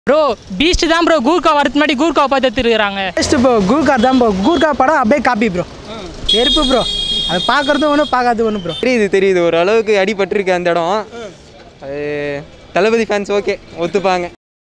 Bro Beast தான் bro Gurkha வரது முன்னாடி கூர்க்கா பார்த்து எடுத்துருக்காங்க நெக்ஸ்ட் ப்ரோ கூர்கா தான் ப்ரோ கூர்கா படம் அப்படியே காப்பி ப்ரோ வெறுப்பு ப்ரோ அது பார்க்குறது ஒன்று பார்க்காது ஒன்று ப்ரோ தெரியுது தெரியுது ஒரு அளவுக்கு அடிபட்டிருக்கு அந்த இடம் அது தளபதி ஃபேன்ஸ் ஓகே ஒத்துப்பாங்க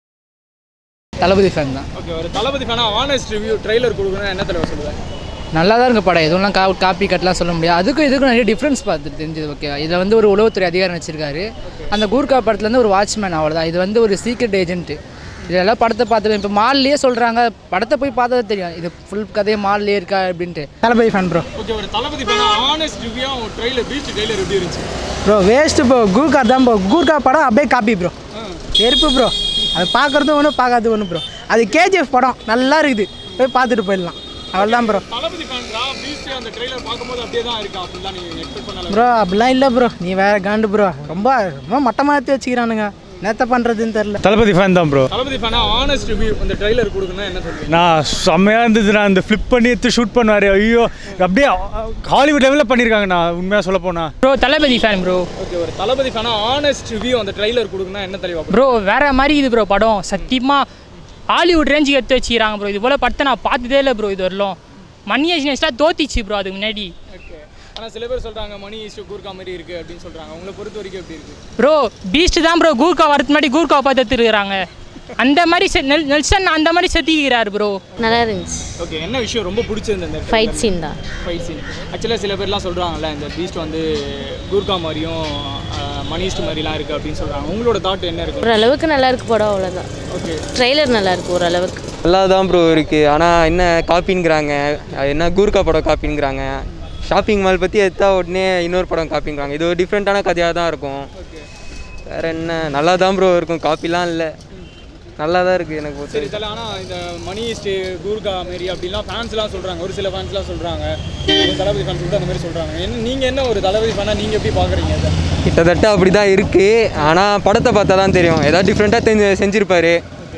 தளபதி ஃபேன் தான் ஓகே ஒரு தளபதி ஃபேனா ஆனஸ்ட் ரிவ்யூ ட்ரைலர் கொடுக்கணும் என்ன தலைவர் சொல்லுவேன் நல்லா தான் இருக்கு படம் எதுவும் கா காப்பி கட்லாம் சொல்ல முடியாது அதுக்கும் இதுக்கும் நிறைய டிஃப்ரென்ஸ் பார்த்து தெரிஞ்சது ஓகே இதில் வந்து ஒரு உளவுத்துறை அதிகாரி வச்சிருக்காரு அந்த கூர்க்கா படத்துலேருந்து ஒரு வாட்ச்மேன் அவ்வளோதான் இது வந்து ஒரு சீக்ரெட் ஏஜென்ட் இதெல்லாம் படத்தை பார்த்து இப்போ மால்லேயே சொல்கிறாங்க படத்தை போய் பார்த்தா தெரியும் இது ஃபுல் கதையே மால்லேயே இருக்கா அப்படின்ட்டு தளபதி ஃபேன் ப்ரோ ஓகே ஒரு தளபதி ஃபேனா honest review trailer Beast trailer எப்படி இருந்துச்சு ப்ரோ வேஸ்ட்டு ப்ரோ கூர்கா தான் ப்ரோ கூர்கா படம் அப்படியே காப்பி ப்ரோ வெறுப்பு ப்ரோ அது பார்க்குறது ஒன்று பார்க்காது ஒன்று ப்ரோ அது கேஜிஎஃப் படம் நல்லா இருக்குது போய் பார்த்துட்டு போயிடலாம் அவ்வளோதான் ப்ரோ தளபதி ஃபேன்ரா பீஸ்ட் அந்த ட்ரைலர் பார்க்கும்போது அப்படியே தான் இருக்கா அப்படிலாம் நீங்க எக்ஸ்பெக்ட் பண்ணல ப்ரோ அப்படிலாம் இல்லை ப்ரோ நீ வேற காண்டு ப்ரோ ரொம்ப ரொம்ப மட்டமாக எடுத்து வச்சுக்கிறானுங்க என்னத்த பண்ணுறதுன்னு தெரில தளபதி ஃபேன் தான் ப்ரோ தளபதி ஃபேனா ஆனஸ்ட் ரிவ்யூ அந்த ட்ரைலர் கொடுக்கணும் என்ன சொல்றீங்க நான் செம்மையாக இருந்தது நான் அந்த ஃப்ளிப் பண்ணி எடுத்து ஷூட் பண்ணுவார் ஐயோ அப்படியே ஹாலிவுட் லெவலில் பண்ணியிருக்காங்க நான் உண்மையாக சொல்ல போனா bro Thalapathy fan bro okay ஒரு தளபதி ஃபேனா ஆனஸ்ட் ரிவ்யூ அந்த ட்ரைலர் கொடுக்கணும் என்ன தலைவா ப்ரோ வேற மாதிரி இது ப்ரோ படம் சத்தியமாக ஹாலிவுட் ரேஞ்சுக்கு எடுத்து வச்சுக்கிறாங்க ப்ரோ இது போல் படத்தை நான் பார்த்ததே இல்லை ப்ரோ இது வரலும் மணி ஏஜினஸ்லாம் தோத்திச்சு ப்ரோ அதுக்கு முன்னாடி ஓகே ஆனா சில பேர் சொல்றாங்க மணி ஈஸ்ட் கூர்க்கா மாதிரி இருக்கு அப்படின்னு சொல்றாங்க உங்களை பொறுத்த வரைக்கும் எப்படி இருக்கு ப்ரோ பீஸ்ட் தான் ப்ரோ கூர்க்கா வரது முன்னாடி கூர்க்கா பார்த்து எடுத்துருக்காங்க அந்த மாதிரி செ- நெல் நெல்சன் அந்த மாதிரி செத்திக்கிறார் ப்ரோ நல்லா இருந்துச்சு ஓகே என்ன விஷயம் ரொம்ப பிடிச்சிருந்த இந்த ஃபைட் சீன் தான் ஃபைட் சீன் ஆக்சுவலாக சில பேர்லாம் சொல்கிறாங்கல்ல இந்த பீஸ்ட் வந்து கூர்க்கா மாதிரியும் மணிஸ்ட் மாதிரிலாம் இருக்குது அப்படின்னு சொல்கிறாங்க உங்களோட தாட் என்ன இருக்கு ஓரளவுக்கு நல்லா இருக்கு படம் அவ்வளோதான் ஓகே ட்ரெய்லர் நல்லா இருக்கு ஓரளவுக்கு நல்லா தான் ப்ரோ இருக்குது ஆனால் என்ன காப்பிங்கிறாங்க அது என்ன கூர்க்கா படம் காப்பிங்கிறாங்க ஷாப்பிங் மால் பற்றி எடுத்தா உடனே இன்னொரு படம் காப்பிங்கிறாங்க இது ஒரு டிஃப்ரெண்ட்டான கதையாக தான் இருக்கும் வேறு என்ன நல்லா தான் ப்ரோ இருக்கும் காப்பிலாம் இல்லை நல்லா தான் இருக்குது எனக்கு பொறுத்த சரி தலை ஆனால் இந்த மணி ஈஸ்ட் கூர்க்கா மாரி அப்படிலாம் ஃபேன்ஸ்லாம் சொல்கிறாங்க ஒரு சில ஃபேன்ஸ்லாம் சொல்கிறாங்க தளபதி ஃபேன்ஸ் கூட அந்த மாதிரி சொல்கிறாங்க என்ன நீங்கள் என்ன ஒரு தளபதி ஃபேனாக நீங்கள் எப்படி பார்க்குறீங்க அதை கிட்டத்தட்ட அப்படி தான் இருக்குது ஆனால் படத்தை பார்த்தா தான் தெரியும் ஏதாவது டிஃப்ரெண்ட்டாக தெரிஞ்சு செஞ்சுருப்பாரு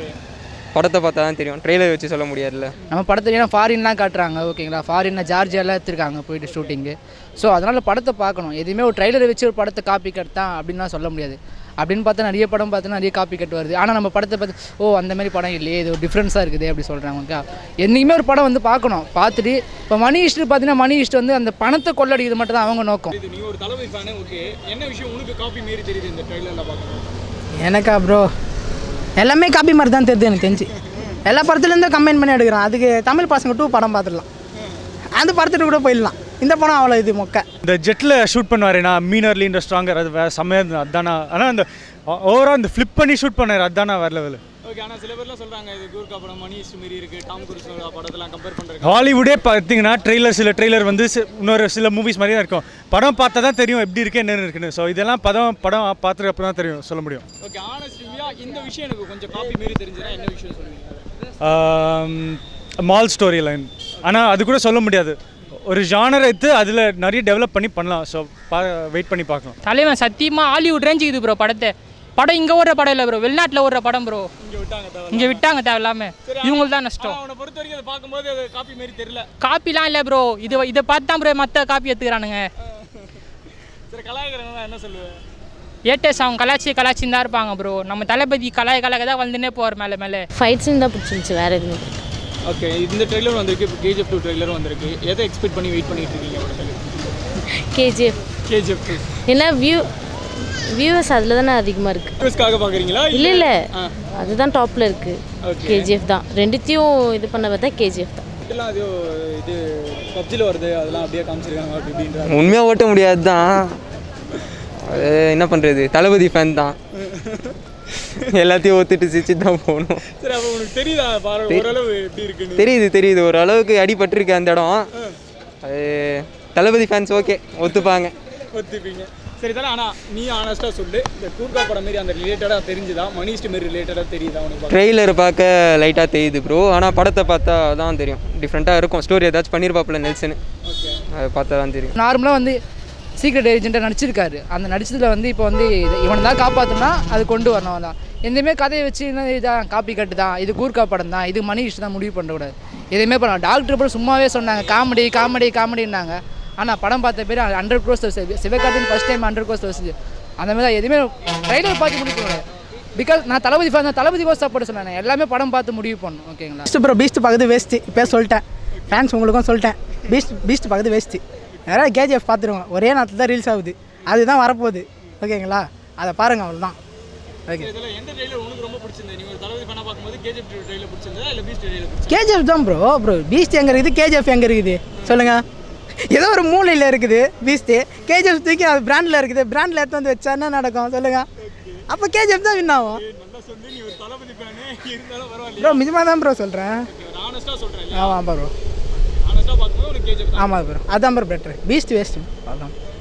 படத்தை பார்த்தா தான் தெரியும் ட்ரெய்லர் வச்சு சொல்ல முடியாதுல்ல நம்ம படத்துல ஏன்னா ஃபாரின்லாம் காட்டுறாங்க ஓகேங்களா ஃபாரினில் ஜார்ஜியாலாம் எடுத்திருக்காங்க போயிட்டு ஷூட்டிங்கு ஸோ அதனால் படத்தை பார்க்கணும் எதுவுமே ஒரு ட்ரைலரை வச்சு ஒரு படத்தை காப்பி கட் தான் அப்படின்லாம் சொல்ல முடியாது அப்படின்னு பார்த்தா நிறைய படம் பார்த்தா நிறைய காப்பி கட் வருது ஆனால் நம்ம படத்தை பார்த்து ஓ அந்த மாதிரி படம் இல்லையே இது ஒரு டிஃப்ரென்ஸாக இருக்குது அப்படி சொல்கிறாங்க ஓகே என்றைக்குமே ஒரு படம் வந்து பார்க்கணும் பார்த்துட்டு இப்போ மணி ஈஸ்ட் பார்த்தீங்கன்னா மணி ஈஸ்ட் வந்து அந்த பணத்தை கொள்ளடிக்கிறது மட்டும் தான் அவங்க நோக்கம் இது நீ ஒரு தளபதி ஃபேனு ஓகே என்ன விஷயம் உனக்கு காப்பி மாரி தெரியுது இந்த ட்ரைலரில் பார்க்கணும் எனக்கா ப்ரோ எல்லாமே காப்பி மாதிரி தான் தெரியுது எனக்கு தெரிஞ்சு எல்லா படத்துலேருந்தும் கம்பைன் பண்ணி எடுக்கிறான் அதுக்கு தமிழ் பசங்க டூ படம் பார்த்துடலாம் அந்த படத்துட்டு கூட போயிடலாம் இந்த படம் அவ்வளோ இது மொக்க இந்த ஜெட்டில் ஷூட் பண்ணுவார் நான் மீனர்லி இந்த ஸ்ட்ராங்கர் அது வே செம்மையாக இருந்தது அதானா ஆனால் அந்த ஓவராக அந்த ஃப்ளிப் பண்ணி ஷூட் பண்ணார் அதானா வேறு லெவலு ஓகே ஆனால் சில பேர்லாம் சொல்கிறாங்க இது கூர்க்கா படம் மணி ஈஸ்ட் மாரி இருக்குது டாம் குரூஸ் படத்தெல்லாம் கம்பேர் பண்ணுறாங்க ஹாலிவுடே பார்த்தீங்கன்னா ட்ரெய்லர் சில ட்ரெய்லர் வந்து சி- இன்னொரு சில மூவிஸ் மாதிரி தான் இருக்கும் படம் பார்த்தா தான் தெரியும் எப்படி இருக்கு என்னென்னு இருக்குன்னு ஸோ இதெல்லாம் படம் படம் பார்த்துட்டு அப்புறம் தான் தெரியும் சொல்ல முடியும் ஓகே ஆனஸ்ட் ரிவ்யூ இந்த விஷயம் எனக்கு கொஞ்சம் காப்பி மாரி தெரிஞ்சுன்னா என்ன விஷயம் சொல்லுவீங்க மால் ஸ்டோரி லைன் ஆனால் அது கூட சொல்ல முடியாது ஒரு ஜானர் எடுத்து அதில் நிறைய டெவலப் பண்ணி பண்ணலாம் ஸோ பா வெயிட் பண்ணி பார்க்கலாம் தலைவன் சத்தியமாக ஹாலிவுட் ரேஞ்சுக்கு இது ப்ரோ படத்தை படம் இங்கே ஓடுற படம் இல்லை ப்ரோ வெளிநாட்டில் ஓடுற படம் ப்ரோ இங்கே விட்டாங்க தேவை இங்கே விட்டாங்க தேவையில்லாம இவங்களுக்கு தான் நஷ்டம் அவனை பொறுத்த வரைக்கும் அதை பார்க்கும்போது அது காப்பி மாரி தெரியல காப்பிலாம் இல்லை ப்ரோ இது இதை பார்த்து தான் ப்ரோ மற்ற காப்பி எடுத்துக்கிறானுங்க சரி கலாய்க்கிறவங்க என்ன சொல்லுவேன் ஏட்டஸ் அவங்க கலாச்சி கலாச்சின்னு தான் இருப்பாங்க ப்ரோ நம்ம தளபதி கலாய் கலாக தான் வந்துனே போகிற மேலே மேலே ஃபைட் சீன் தான் பிடிச்சிருந்துச்சு வேறு எதுவும் பிடிக்கல. ஓகே இந்த ட்ரெய்லர் வந்திருக்கு இப்போ கேஜிஎஃப் டூ ட்ரெய்லரும் வந்திருக்கு எதை எக்ஸ்பெக்ட் பண்ணி வெயிட் பண்ணிட்டு இருக்கீங்க படத்துக்கு கேஜிஎஃப் கேஜிஎஃப் டூ ஏன்னா வியூ வியூவர்ஸ் அதில் தானே அதிகமாக இருக்குது நியூஸ்க்காக பார்க்குறீங்களா இல்லை இல்லை ஆ. அதுதான் டாப்பில் இருக்குது Okay. கேஜிஎஃப் தான் ரெண்டுத்தையும் இது பண்ண பார்த்தா கேஜிஎஃப் தான் இதெல்லாம் அது இது பப்ஜியில் வருது அதெல்லாம் அப்படியே காமிச்சிருக்காங்க அப்படி இப்படின்றாங்க உண்மையாக ஓட்ட முடியாது தான் அது என்ன பண்ணுறது தளபதி ஃபேன் தான் எல்லாத்தையும் ஒத்துட்டு சிரிச்சு தான் போகணும் சரி அப்போ உனக்கு தெரியுதா பாரு ஓரளவு எப்படி இருக்குன்னு தெரியுது தெரியுது ஒரு அளவுக்கு அடிபட்டிருக்கு அந்த இடம் அது தளபதி ஃபேன்ஸ் ஓகே ஒத்துப்பாங்க ஒத்துப்பீங்க சரி தானே ஆனால் நீ ஆனஸ்ட்டாக சொல்லு இந்த கூர்க்கா படம் மாரி அந்த ரிலேட்டடாக தெரிஞ்சுதா மணிஷ்ட் மாரி ரிலேட்டடாக தெரியுதா உனக்கு பார்க்க? ட்ரெய்லர் பார்க்க லைட்டாக தெரியுது ப்ரோ ஆனால் படத்தை பார்த்தா தான் தெரியும் டிஃப்ரெண்ட்டாக இருக்கும் ஸ்டோரி ஏதாச்சும் பண்ணியிருப்பாப்புல நெல்சன் அதை பார்த்தா தான் தெரியும் நார்மலாக வந்து சீக்ரெட் ஏஜென்ட்டாக நடிச்சிருக்காரு அந்த நடிச்சதுல வந்து இப்போ வந்து இது- இவனை தான் காப்பாற்றணும்னா அது கொண்டு வரணும் தான் எதுவுமே கதையை வச்சு என்ன இதான் காப்பி கட்டு தான் இது கூர்க்கா படம் தான் இது மணி இஷ்டம் தான் முடிவு பண்ணக்கூடாது எதுவுமே பண்ண டாக்டர் கூட சும்மாவே சொன்னாங்க காமெடி காமெடி காமெடின்னாங்க ஆனால் படம் பார்த்த பேர் ஹண்ட்ரட் க்ரோஸ் சிவகார்த்தின் ஃபஸ்ட் டைம் ஹண்ட்ரட் க்ரோஸ் வருது அந்த மாதிரி தான் எதுவுமே ட்ரைலர் பார்த்து முடிக்க முடியாது பிகாஸ் நான் தளபதி ஃபேன் தான் தளபதி கோஸ் சப்போர்ட் சொன்னேன் எல்லாமே படம் பார்த்து முடிவு பண்ணணும் ஓகேங்களா பீஸ்ட் ப்ரோ பீஸ்ட் பார்க்குறது வேஸ்ட்டு இப்போ சொல்லிட்டேன் ஃபேன்ஸ் உங்களுக்கும் சொல்லிட்டேன் பீஸ்ட் பீஸ்ட் பார்க்குறது வேஸ்ட்டு யாராவது கேஜிஎஃப் பார்த்துருவோம் ஒரே நேரத்தில் தான் ரீல்ஸ் ஆகுது அதுதான் வரப்போகுது ஓகேங்களா அதை பாருங்கள் அவ்வளோதான் ஓகே இதில் எந்த ட்ரெயிலர் உங்களுக்கு ரொம்ப பிடிச்சிருந்தது நீங்கள் ஒரு தளபதி ஃபேனாக பார்க்கும்போது கேஜிஎஃப் ட்ரெயிலர் பிடிச்சிருந்ததா இல்லை பீஸ்ட் ட்ரெயிலர் பிடிச்சிருந்தா கேஜிஎஃப் தான் ப்ரோ ப்ரோ பீஸ்ட் எங்கே இருக்குது கேஜிஎஃப் எங்கே இருக்குது சொல்லுங்கள் ஏதோ ஒரு மூலையில் இருக்குது பீஸ்ட்டு கேஜிஎஃப் தூக்கி அது பிராண்டில் இருக்குது பிராண்டில் எடுத்து வந்து வச்சா என்ன நடக்கும் சொல்லுங்கள் அப்போ கேஜிஎஃப் தான் வின் ஆகும் நல்லா சொல்லி நீ ஒரு தளபதி ஃபேனே இருந்தாலும் பரவாயில்ல ப்ரோ நிஜமாக தான் ப்ரோ சொல்கிறேன் ஒரு ஆனஸ்ட்டாக சொல்கிறேன் ஆமாம் ப்ரோ ஆனஸ்ட்டாக பார்க்கும்போது உனக்கு கேஜிஎஃப் தான் ஆமாம் ப்ரோ அதான் ப்ரோ பெட்ரு பீஸ்ட் வேஸ்ட்டு அதான்